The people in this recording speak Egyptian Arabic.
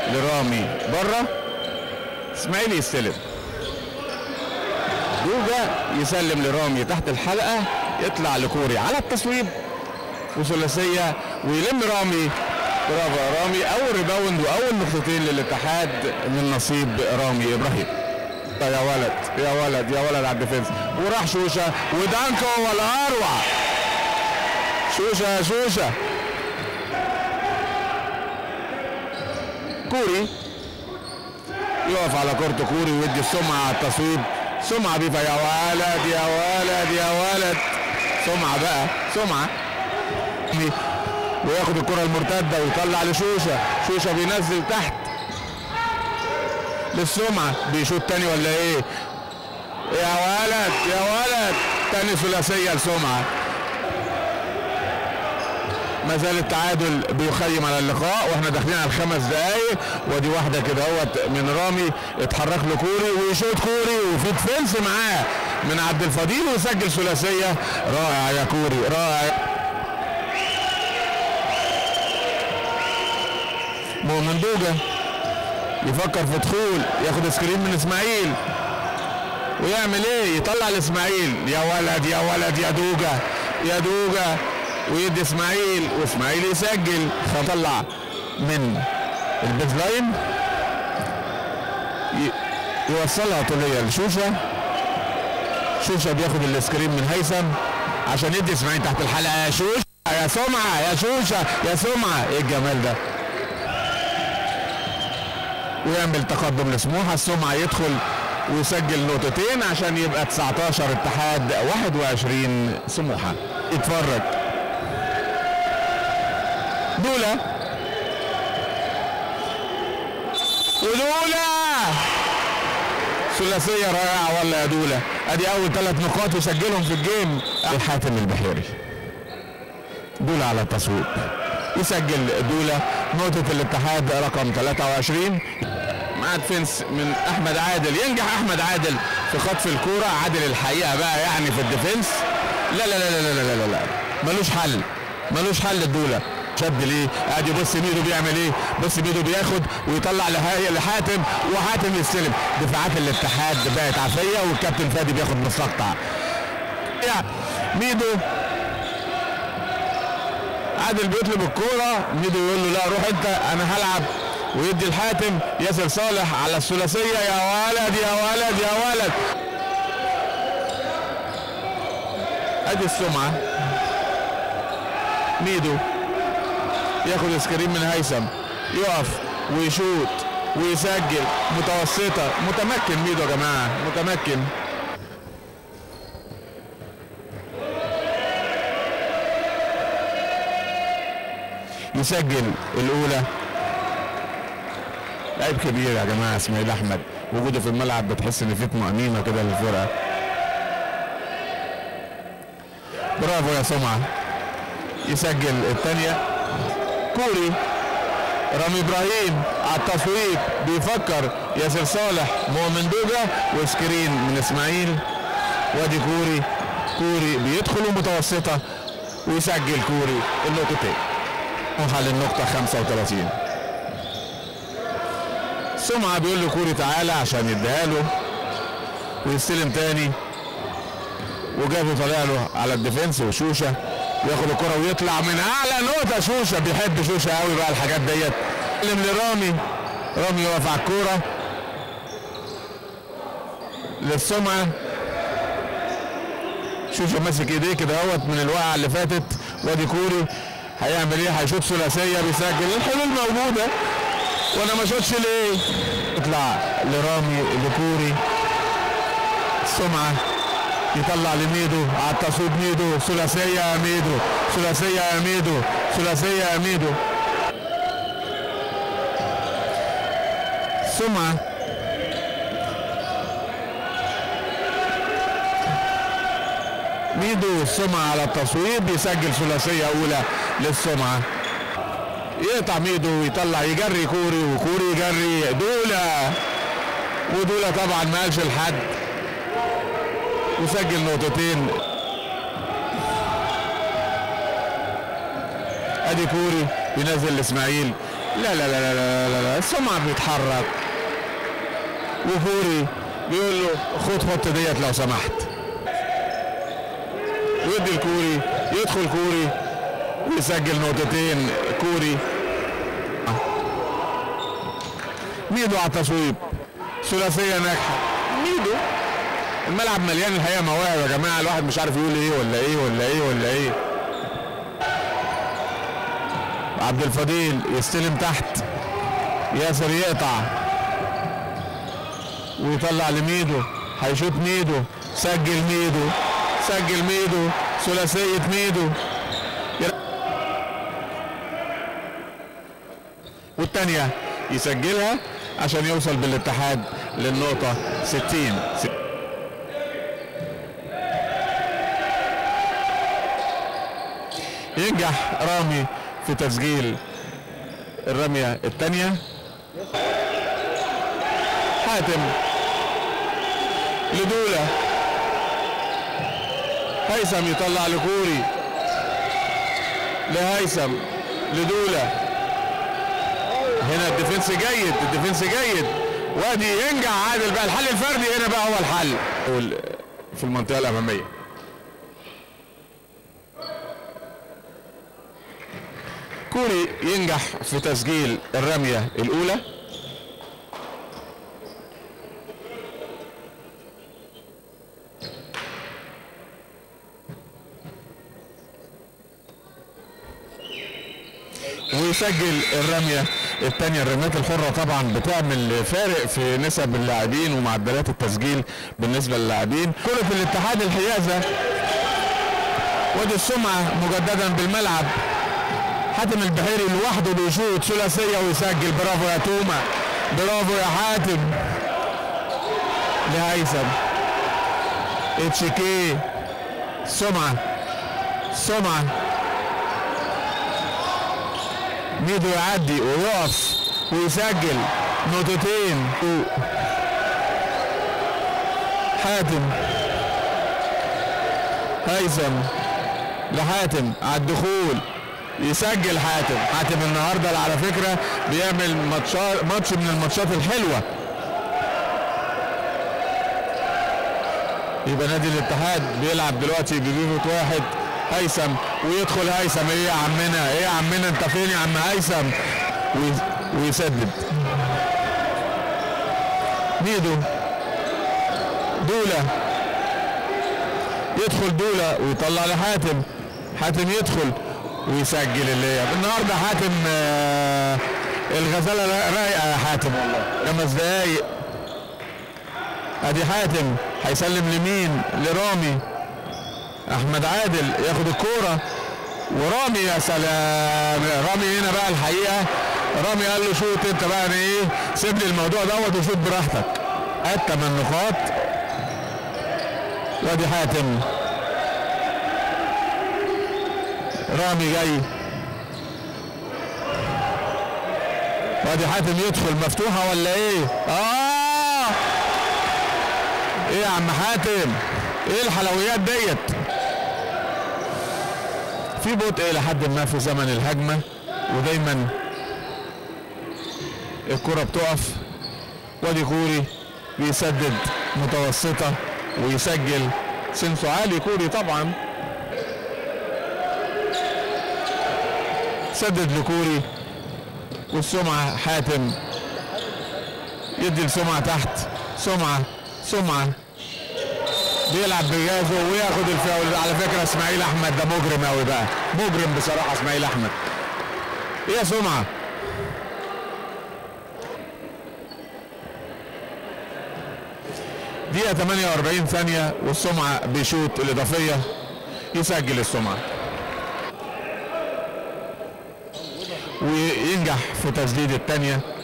لرامي بره اسماعيل يستلم دوجا يسلم لرامي تحت الحلقه يطلع لكوري على التصويب وثلاثيه ويلم رامي برافو يا رامي اول ريباوند واول نقطتين للاتحاد من نصيب رامي ابراهيم يا ولد يا ولد يا ولد على الديفنس وراح شوشه ودانكو والاروع شوشه شوشه كوري يقف على كورته كوري ويدي السمعه على التصويب سمعه بيفا يا ولد يا ولد يا ولد سمعه بقى سمعه وياخد الكره المرتده ويطلع لشوشه شوشه بينزل تحت للسمعه بيشوط تاني ولا ايه يا ولد يا ولد تاني ثلاثيه لسمعه ما زال التعادل بيخيم على اللقاء واحنا داخلين على الخمس دقايق ودي واحده كده اهوت من رامي اتحرك له كوري ويشوط كوري وفي ديفنس معاه من عبد الفضيل ويسجل ثلاثيه رائع يا كوري رائع مؤمن دوجا يفكر في دخول ياخد سكرين من اسماعيل ويعمل ايه يطلع لاسماعيل يا ولد يا ولد يا دوجا يا دوجا ويدي اسماعيل واسماعيل يسجل فطلع من البيز لاين يوصلها طولية لشوشة شوشة بياخد السكرين من هيثم عشان يدي اسماعيل تحت الحلقة يا شوشة يا سمعة يا شوشة يا سمعة ايه الجمال ده ويعمل تقدم لسموحة السمعة يدخل ويسجل نقطتين عشان يبقى 19 اتحاد 21 سموحة اتفرج دولا ودولا ثلاثية رائعة ولا يا دولا ادي اول ثلاث نقاط يسجلهم في الجيم حاتم البحيري دولا على التصويب يسجل دولا نقطة الاتحاد رقم 23 مع ديفنس من احمد عادل ينجح احمد عادل في خطف الكورة عادل الحقيقة بقى يعني في الديفنس لا لا لا لا لا لا لا, لا. ملوش حل ملوش حل الدولة شد ليه ادي بص ميدو بيعمل ايه بص ميدو بياخد ويطلع لهاي لحاتم وحاتم يستلم دفاعات الاتحاد بقت عافيه والكابتن فادي بياخد مستقطع يا ميدو عادل بيطلب الكوره ميدو يقول له لا روح انت انا هلعب ويدي الحاتم ياسر صالح على الثلاثيه يا ولد يا ولد يا ولد ادي السمعه ميدو ياخد سكرين من هيثم يقف ويشوط ويسجل متوسطه متمكن ميدو يا جماعه متمكن يسجل الاولى لعيب كبير يا جماعه اسماعيل احمد وجوده في الملعب بتحس ان في طمانينه كده للفرقه برافو يا سمعه يسجل الثانيه كوري رامي ابراهيم على التصويب بيفكر ياسر صالح مؤمن دوجا وسكرين من اسماعيل وادي كوري كوري بيدخل متوسطه ويسجل كوري النقطتين وحل النقطه 35 سمعه بيقول له كوري تعالى عشان يديها له ويستلم تاني وجابه طالع له على الديفنس وشوشه ياخد الكرة ويطلع من اعلى نقطة شوشة بيحب شوشة قوي بقى الحاجات ديت سلم لرامي رامي يقف على الكورة للسمعة شوشة ماسك ايديه كده اهوت من الوقعة اللي فاتت وادي كوري هيعمل ايه هيشوط ثلاثية بيسجل الحلول موجودة وانا ما شوتش ليه يطلع لرامي لكوري السمعة يطلع لميدو على التصويب ميدو ثلاثية يا ميدو ثلاثية يا ميدو ثلاثية يا ميدو سمعة ميدو السمعة على التصويب يسجل ثلاثية أولى للسمعة يقطع ميدو ويطلع يجري كوري وكوري يجري دولة ودولة طبعا ما قالش لحد وسجل نقطتين ادي كوري بينزل لاسماعيل لا لا لا لا لا لا, لا. السمعة بيتحرك وكوري بيقول له خد خط ديت لو سمحت ويدي الكوري يدخل كوري ويسجل نقطتين كوري ميدو على التصويب ثلاثية ناجحة ميدو الملعب مليان الحقيقة مواهب يا جماعة الواحد مش عارف يقول ايه ولا ايه ولا ايه ولا ايه عبد الفضيل يستلم تحت ياسر يقطع ويطلع لميدو هيشوط ميدو سجل ميدو سجل ميدو ثلاثية ميدو والتانية يسجلها عشان يوصل بالاتحاد للنقطة 60 ينجح رامي في تسجيل الرمية الثانية حاتم لدولة هيثم يطلع لكوري لهيثم لدولة هنا الديفنس جيد الديفنس جيد وادي ينجح عادل بقى الحل الفردي هنا بقى هو الحل في المنطقة الأمامية كوري ينجح في تسجيل الرمية الأولى ويسجل الرمية الثانية الرميات الحرة طبعا بتعمل فارق في نسب اللاعبين ومعدلات التسجيل بالنسبة للاعبين كرة الاتحاد الحيازة وادي السمعة مجددا بالملعب حاتم البحيري لوحده بيشوط ثلاثيه ويسجل برافو يا توما برافو يا حاتم لهيثم اتشيكي سمعه سمعه ميدو يعدي ويقف ويسجل نقطتين حاتم هيثم لحاتم على الدخول يسجل حاتم حاتم النهارده على فكره بيعمل ماتشات ماتش من الماتشات الحلوه يبقى نادي الاتحاد بيلعب دلوقتي ببيفوت واحد هيثم ويدخل هيثم ايه يا عمنا ايه يا عمنا انت فين يا عم هيثم ويسدد ميدو دولة يدخل دولة ويطلع لحاتم حاتم يدخل ويسجل الليب النهارده حاتم آه الغزاله رايقه يا حاتم والله خمس دقايق ادي حاتم هيسلم لمين لرامي احمد عادل ياخد الكوره ورامي يا سلام رامي هنا بقى الحقيقه رامي قال له شوت انت بقى انا ايه سيب لي الموضوع دوت وشوت براحتك هات ثمان نقاط وادي حاتم رامي جاي وادي حاتم يدخل مفتوحة ولا ايه؟ اه ايه يا عم حاتم؟ ايه الحلويات ديت؟ في بطء الى حد ما في زمن الهجمة ودايما الكرة بتقف وادي كوري بيسدد متوسطة ويسجل سنسو عالي كوري طبعا سدد لكوري والسمعة حاتم يدي السمعة تحت سمعة سمعة بيلعب بجازه وياخد الفاول على فكرة اسماعيل احمد ده مجرم قوي بقى مجرم بصراحة اسماعيل احمد ايه يا سمعة دقيقة 48 ثانية والسمعة بيشوط الإضافية يسجل السمعة وينجح في تسديد الثانية